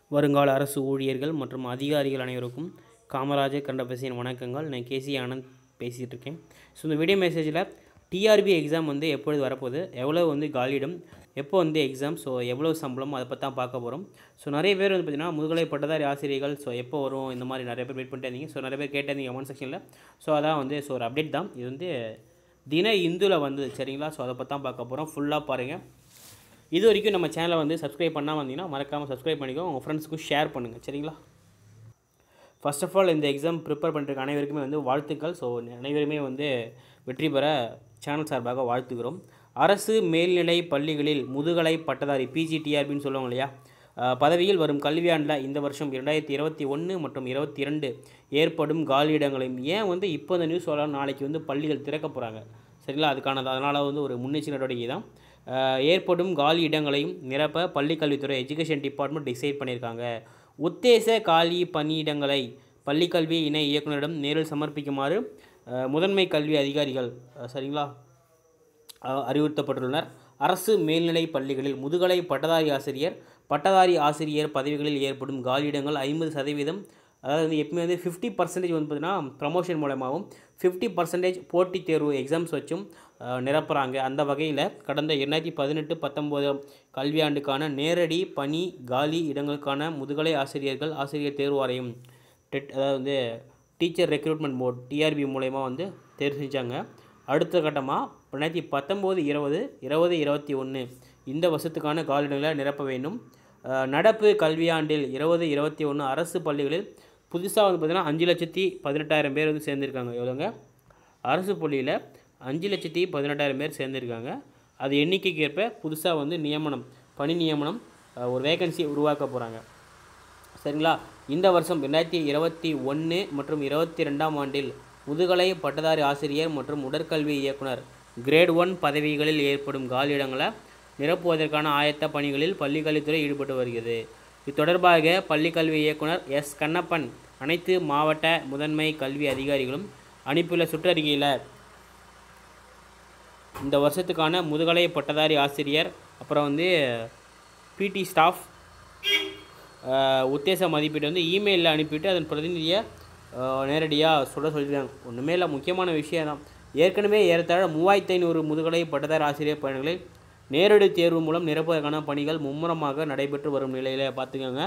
வருங்கால அரசு ஊழியர்கள் மற்றும் அதிகாரிகள் அனைவருக்கும் காமராஜர் கண்டபசியின் வணக்கங்கள் நான் கேசி ஆனந்த் பேசிகிட்டு இருக்கேன் ஸோ இந்த வீடியோ மெசேஜில் டிஆர்பி எக்ஸாம் வந்து எப்பொழுது வரப்போகுது எவ்வளோ வந்து காலியிடம் எப்போ வந்து எக்ஸாம் ஸோ எவ்வளோ சம்பளம் அதை பற்றி தான் பார்க்க போகிறோம் ஸோ நிறைய பேர் வந்து பார்த்திங்கன்னா முதுகலை பட்டதாரி ஆசிரியர்கள் ஸோ எப்போ வரும் இந்த மாதிரி நிறைய பேர் வெயிட் பண்ணிட்டே இருந்தீங்க ஸோ நிறைய பேர் கேட்டிருந்தீங்க கமெண்ட் செக்ஷனில் ஸோ அதான் வந்து ஸோ ஒரு அப்டேட் தான் இது வந்து தின இந்துவில் வந்தது சரிங்களா ஸோ அதை பற்றி தான் பார்க்க போகிறோம் ஃபுல்லாக பாருங்கள் இது வரைக்கும் நம்ம சேனலை வந்து சப்ஸ்கிரைப் பண்ணாமல் வந்தீங்கன்னா மறக்காமல் சப்ஸ்கிரைப் பண்ணிக்கோ உங்கள் ஃப்ரெண்ட்ஸுக்கும் ஷேர் பண்ணுங்கள் சரிங்களா ஃபர்ஸ்ட் ஆஃப் ஆல் இந்த எக்ஸாம் ப்ரிப்பேர் பண்ணிருக்க அனைவருக்குமே வந்து வாழ்த்துக்கள் ஸோ அனைவருமே வந்து வெற்றி பெற சேனல் சார்பாக வாழ்த்துக்கிறோம் அரசு மேல்நிலை பள்ளிகளில் முதுகலை பட்டதாரி பிஜிடிஆர்பின்னு சொல்லுவாங்க இல்லையா அஹ், பதவியில் வரும் கல்வியாண்டில் இந்த வருஷம் இரண்டாயிரத்தி இருபத்தி ஒன்று மற்றும் இருபத்தி இரண்டு ஏற்படும் காலியிடங்களையும் ஏன் வந்து இப்போ இந்த நியூஸ் வரலாம் நாளைக்கு வந்து பள்ளிகள் திறக்க போகிறாங்க சரிங்களா அதுக்கான அதனால் வந்து ஒரு முன்னெச்சரிக்கை நடவடிக்கை தான் அஹ், ஏற்படும் காலி இடங்களையும் நிரப்ப பள்ளிக்கல்வித்துறை எஜுகேஷன் டிபார்ட்மெண்ட் டிசைட் பண்ணியிருக்காங்க உத்தேச காலி பணியிடங்களை பள்ளிக்கல்வி இணை இயக்குனரிடம் நேரில் சமர்ப்பிக்குமாறு அஹ், முதன்மை கல்வி அதிகாரிகள் அஹ், சரிங்களா அஹ், அறிவுறுத்தப்பட்டுள்ளனர் அரசு மேல்நிலை பள்ளிகளில் முதுகலை பட்டதாரி ஆசிரியர் பட்டதாரி ஆசிரியர் பதவிகளில் ஏற்படும் காலியிடங்கள் ஐம்பது சதவீதம் அதாவது வந்து எப்பவுமே வந்து ஃபிஃப்டி பர்சன்டேஜ் வந்து பார்த்தீங்கன்னா ப்ரமோஷன் மூலமாகவும் ஃபிஃப்டி பர்சன்டேஜ் போட்டித் தேர்வு எக்ஸாம்ஸ் வச்சும் அஹ், நிரப்புறாங்க அந்த வகையில் கடந்த இரண்டாயிரத்தி பதினெட்டு பத்தொம்போது கல்வியாண்டுக்கான நேரடி பணி காலி இடங்களுக்கான முதுகலை ஆசிரியர்கள் ஆசிரியர் தேர்வு வாரியம் டெட் அதாவது வந்து டீச்சர் ரெக்ரூட்மெண்ட் போர்ட் டிஆர்பி மூலயமா வந்து தேர்வு செஞ்சாங்க அடுத்த கட்டமாக ரெண்டாயிரத்தி பத்தொம்போது இருபது இருபது இருபத்தி ஒன்று இந்த வருஷத்துக்கான காலிடங்களை நிரப்ப வேண்டும் அஹ், நடப்பு கல்வியாண்டில் இருபது இருபத்தி ஒன்று அரசு பள்ளிகளில் புதுசாக வந்து பார்த்திங்கன்னா அஞ்சு லட்சத்தி பதினெட்டாயிரம் பேர் வந்து சேர்ந்துருக்காங்க எவ்வளோங்க அரசு பள்ளியில் அஞ்சு லட்சத்தி பதினெட்டாயிரம் பேர் சேர்ந்துருக்காங்க அது எண்ணிக்கைக்கு ஏற்ப புதுசாக வந்து நியமனம் பணி நியமனம் அஹ், ஒரு வேகன்சி உருவாக்க போகிறாங்க சரிங்களா இந்த வருஷம் ரெண்டாயிரத்தி இருபத்தி ஒன்று மற்றும் இருபத்தி ரெண்டாம் ஆண்டில் முதுகலை பட்டதாரி ஆசிரியர் மற்றும் உடற்கல்வி இயக்குனர் கிரேட் ஒன் பதவிகளில் ஏற்படும் காலியிடங்களை நிரப்புவதற்கான ஆயத்த பணிகளில் பள்ளிக்கல்வித்துறை ஈடுபட்டு வருகிறது இது தொடர்பாக பள்ளிக்கல்வி இயக்குனர் எஸ் கண்ணப்பன் அனைத்து மாவட்ட முதன்மை கல்வி அதிகாரிகளும் அனுப்பியுள்ள சுற்றறிக்கையில் இந்த வருஷத்துக்கான முதுகலை பட்டதாரி ஆசிரியர் அப்புறம் வந்து பிடி ஸ்டாஃப் உத்தேச மதிப்பீடு வந்து இமெயிலில் அனுப்பிட்டு அதன் பிரதிநிதியை நேரடியாக சொல்ல சொல்லியிருக்காங்க ஒன்றுமே இல்லை முக்கியமான விஷயம் தான் ஏற்கனவே ஏறத்தாழ மூவாயிரத்தி ஐநூறு முதுகலை பட்டதாரி ஆசிரியர் பணிகளை நேரடி தேர்வு மூலம் நிரப்புவதற்கான பணிகள் மும்முரமாக நடைபெற்று வரும் நிலையில் பார்த்துக்கோங்க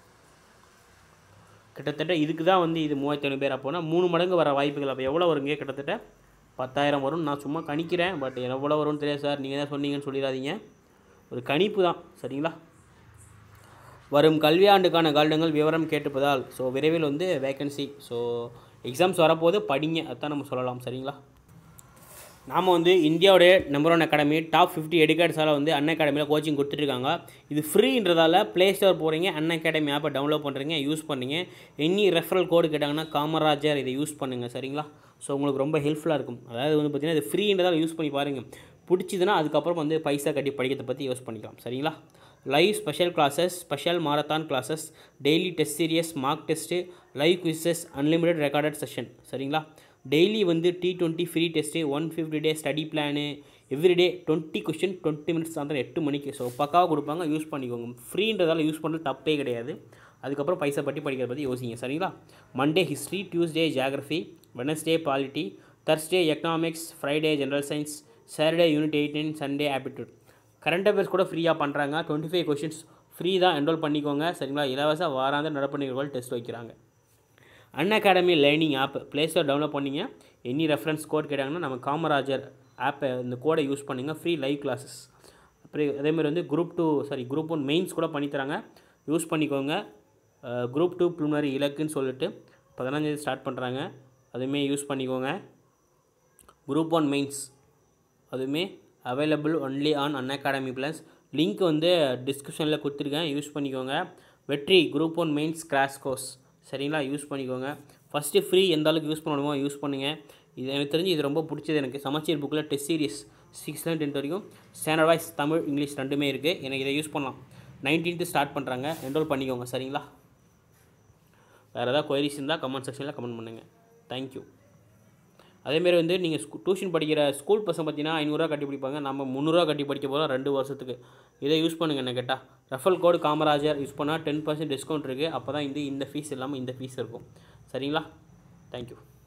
கிட்டத்தட்ட இதுக்கு தான் வந்து இது மூவாயிரத்தி ஐநூறு பேர் அப்போனா மூணு மடங்கு வர வாய்ப்புகள் அப்போ எவ்வளோ வருங்க கிட்டத்தட்ட பத்தாயிரம் வரும் நான் சும்மா கணிக்கிறேன் பட் எவ்வளோ வரும்னு தெரியாது சார் நீங்கள் தான் சொன்னீங்கன்னு சொல்லிடாதீங்க ஒரு கணிப்பு தான் சரிங்களா வரும் கல்வியாண்டுக்கான காலிடங்கள் விவரம் கேட்டுப்பதால் ஸோ விரைவில் வந்து வேகன்சி ஸோ எக்ஸாம்ஸ் வரப்போது படிங்க அதான் நம்ம சொல்லலாம் சரிங்களா நாம் வந்து இந்தியாவுடைய number one academy top fifty எடுக்கேட்ஸால் வந்து அன் அகாடமியில் கோச்சிங் கொடுத்துட்ருக்காங்க இது ஃப்ரீன்றதால ப்ளே ஸ்டோர் போகிறீங்க அன் அகாடமி ஆப்பை டவுன்லோட் பண்ணுறீங்க யூஸ் பண்ணீங்க எனி ரெஃபரல் கோடு கேட்டாங்கன்னா காமராஜர் இதை யூஸ் பண்ணுங்கள் சரிங்களா ஸோ உங்களுக்கு ரொம்ப ஹெல்ப்ஃபுல்லாக இருக்கும் அதாவது வந்து பார்த்திங்கன்னா இது ஃப்ரீன்றதால யூஸ் பண்ணி பாருங்கள் பிடிச்சதுன்னா அதுக்கப்புறம் வந்து பைசா கட்டி படிக்கிறத பற்றி யூஸ் பண்ணிக்கலாம் சரிங்களா live special classes special marathon classes daily test series mark test live quizzes unlimited recorded session சரிங்களா டெய்லி வந்து T twenty free test one fifty day study plan everyday twenty question twenty minutes சாயந்தரம் எட்டு மணிக்கு so பக்காவாக கொடுப்பாங்க use பண்ணிக்கோங்க ஃப்ரீன்றதால use பண்ணுறது தப்பே கிடையாது அதுக்கப்புறம் பைசா பட்டி படிக்கிறத பற்றி யோசிங்க சரிங்களா Monday history Tuesday geography Wednesday polity Thursday economics Friday general science Saturday unit eighteen Sunday aptitude current affairs கூட ஃப்ரீயாக பண்ணுறாங்க டுவெண்ட்டி ஃபைவ் கொஷின்ஸ் ஃப்ரீ தான் என்ரோல் பண்ணிக்கோங்க சரிங்களா இலவச வாராந்த நடப்பு நிகழ்வுகள் டெஸ்ட் வைக்கிறாங்க Unacademy learning app Play Store download பண்ணிங்க எனி ரெஃபரன்ஸ் கோட் கேட்டாங்கன்னா நம்ம காமராஜர் ஆப்பை இந்த கோடை யூஸ் பண்ணுங்கள் ஃப்ரீ லைவ் கிளாஸஸ் அப்புறம் அதேமாதிரி வந்து group two sorry group one mains கூட பண்ணித்தராங்க யூஸ் பண்ணிக்கோங்க குரூப் டூ ப்ரிலிமினரி இலக்குன்னு சொல்லிட்டு பதினஞ்சாந்தேதி ஸ்டார்ட் பண்ணுறாங்க அதுவுமே யூஸ் பண்ணிக்கோங்க குரூப் ஒன் மெயின்ஸ் அதுவுமே available only on Unacademy plus link வந்து டிஸ்கிரிப்ஷனில் கொடுத்துருக்கேன் யூஸ் பண்ணிக்கோங்க வெற்றி group one mains crash course சரிங்களா யூஸ் பண்ணிக்கோங்க ஃபஸ்ட்டு ஃப்ரீ எந்த அளவுக்கு யூஸ் பண்ணணுமோ யூஸ் பண்ணுங்கள் இது எனக்கு தெரிஞ்சு இது ரொம்ப பிடிச்சது எனக்கு சமச்சீர் புக்கில் டெஸ்ட் சீரிஸ் சிக்ஸ்த்லேருந்து டென்த் வரைக்கும் ஸ்டாண்டர்ட் வைஸ் தமிழ் இங்கிலீஷ் ரெண்டுமே இருக்குது எனக்கு இதை யூஸ் பண்ணலாம் நைன்டீன்த்து ஸ்டார்ட் பண்ணுறாங்க என்ரோல் பண்ணிக்கோங்க சரிங்களா வேறு ஏதாவது கொயரிஸ் இருந்தால் கமெண்ட் செக்ஷனில் கமெண்ட் பண்ணுங்கள் தேங்க்யூ அதேமாரி வந்து நீங்கள் ஸ்கூ டியூஷன் படிக்கிற ஸ்கூல் பசங்க பார்த்தீங்கன்னா ஐநூறுரூவா கட்டி படிப்பாங்க நம்ம முந்நூறுரூவா கட்டி படிக்க போகிறோம் ரெண்டு வருஷத்துக்கு இதை யூஸ் பண்ணுங்கள் என்ன கேட்டால் ரெஃபல் கோடு காமராஜர் யூஸ் பண்ணால் டென் பர்சன்ட் டிஸ்கவுண்ட் இருக்குது அப்போ தான் இந்த இந்த ஃபீஸ் இல்லாமல் இந்த ஃபீஸ் இருக்கும் சரிங்களா தேங்க்யூ